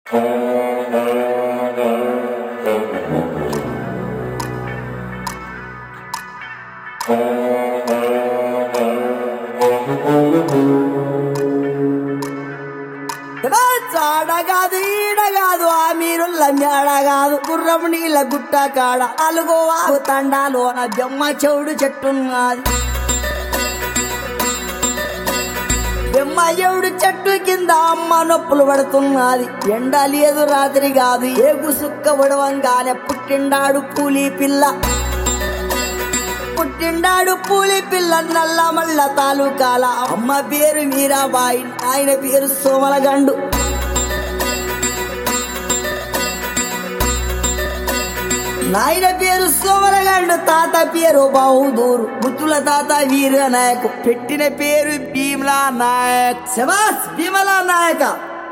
చాడ కాదు ఈడ కాదు ఆ మీరుల్ల మేడ కాదు గుర్రం నీళ్ళ గుట్ట కాడ అలుగోవాగు తండాలోన బెమ్మ చెవుడు చెట్టున్నది బెమ్మ చెవుడు చెట్టు కింద అమ్మ నొప్పులు పడుతున్నది ఎండ లేదు రాత్రి కాదు ఏగు సుక్క ఉడవంగానే పుట్టిండాడు పూలి పిల్ల పుట్టిండాడు పూలి పిల్ల నల్ల మల్ల తాలూకాల అమ్మ పేరు మీరాబాయి ఆయన పేరు సోమలగండు నాయన పేరు సోమలగండు తాత పేరు బహుదూరు ముత్తుల తాత వీర నాయక్ పెట్టిన పేరు భీమలా నాయక్ శబాస్ భీమలా నాయక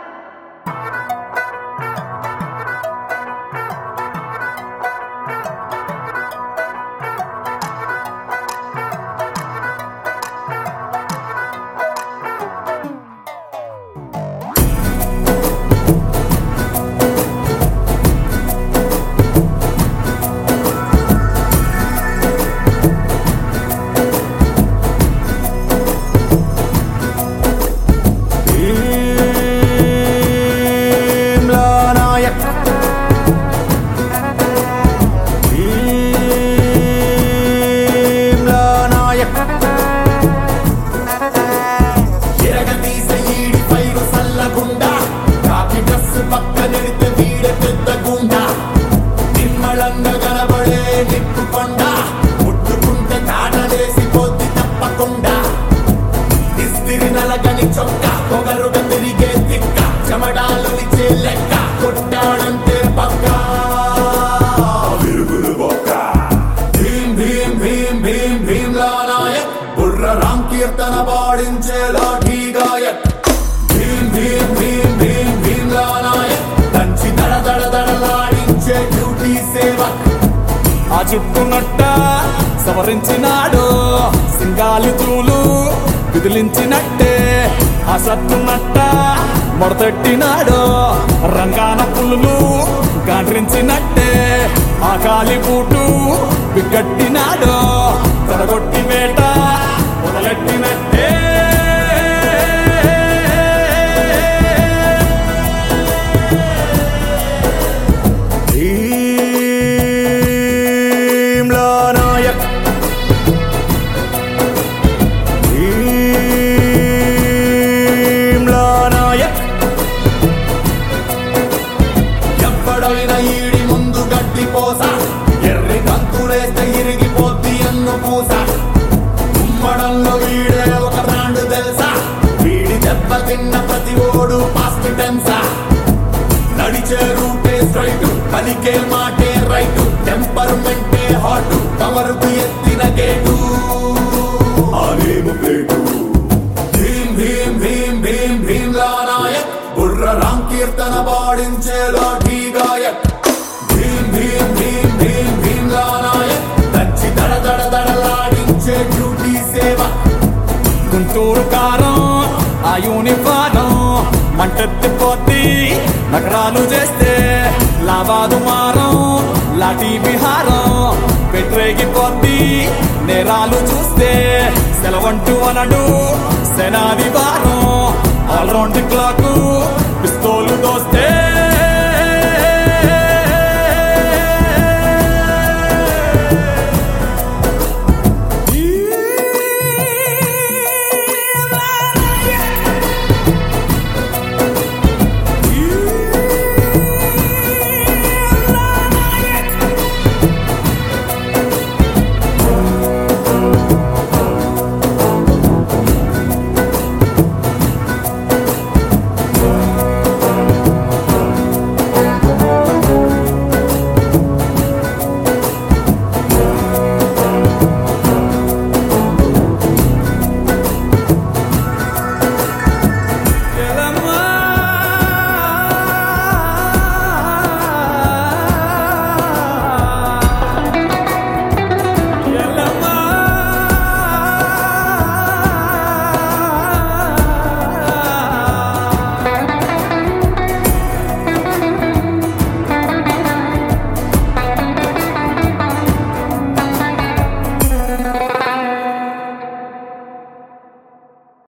భీమ్లా నాయక్ భీమ్లా నాయక్ ఎరగదీస ఈడి పైరు సల్లగుండా కాకి డ్రెస్ పక్కనెడితే వీడే పెద్ద గుండా నిమ్మళంగా కనబడే నిప్పుకొండ ముట్టుకుంటే కాటలేసి పోద్ది తప్పకుండా ఇస్తిరి నలగని చొక్క పొగరుగా తిరిగే తిక్క చెమడాలు ఇచ్చే లెక్క కొట్టాడంతే పక్క విరుగుడు బొక్క భీం భీం భీం భీం భీమ్లా నాయక్ బుర్ర రామ్ కీర్తన పాడించే లాఠీ గాయక్ భీం భీం భీం భీం భీమ్లా నాయక్ దంచి దడ దడ దడలాడించే డ్యూటీ సేవక్ ఆ చుట్టునట్ట సవరించినాడు సింగాలి చూలు విదిలించినట్టే ఆ సత్తునట్ట మొడతెట్టినాడు రంగాన పులులు గాండ్రించినట్టే ఆ కాలి బూటు బిగ్గట్టినాడు తొడగొట్టి వేట మొదలెట్టినట్టే భీమ్లా నాయక్ భీమ్లా నాయక్ ఎప్పుడైనా ఈడి ముందు గడ్డి పోస ఎర్రి కంతులేస్తే ఇరిగిపోద్ది ఎన్ను పూస ఉమ్మడంలో వీడే ఒక బ్రాండ్ తెలుసా వీడి దెబ్బ తిన్న ప్రతి ఓడు పాస్ట్ టెన్సా నడిచే రూటే స్ట్రైట్ పలికే మాటే రైట్ టెంపర్మెంటే హాట్ కవరుకు ఎత్తిన గేటు ఆనేము ప్లేటు భీం భీం భీం భీం భీమ్లా నాయక్ బుర్ర రామ్ కీర్తన పాడించే లాఠీ గాయక్ భీం భీం భీం భీం భీమ్లా నాయక్ దంచి దడ దడ దడలాడించే డ్యూటీ సేవ గుంటూరు కారం ఆ యూనిఫారం మంటెత్తిపోద్ది నగరాలు చేస్తే లావాదు మారం లాఠీ విహారం పెట్టరేగిపోద్ది నేరాలు చూస్తే సెలవంటూ అనడు సెనాది వారం ఆల్రౌండ్ క్లాక్ పిస్తోలు దోస్తే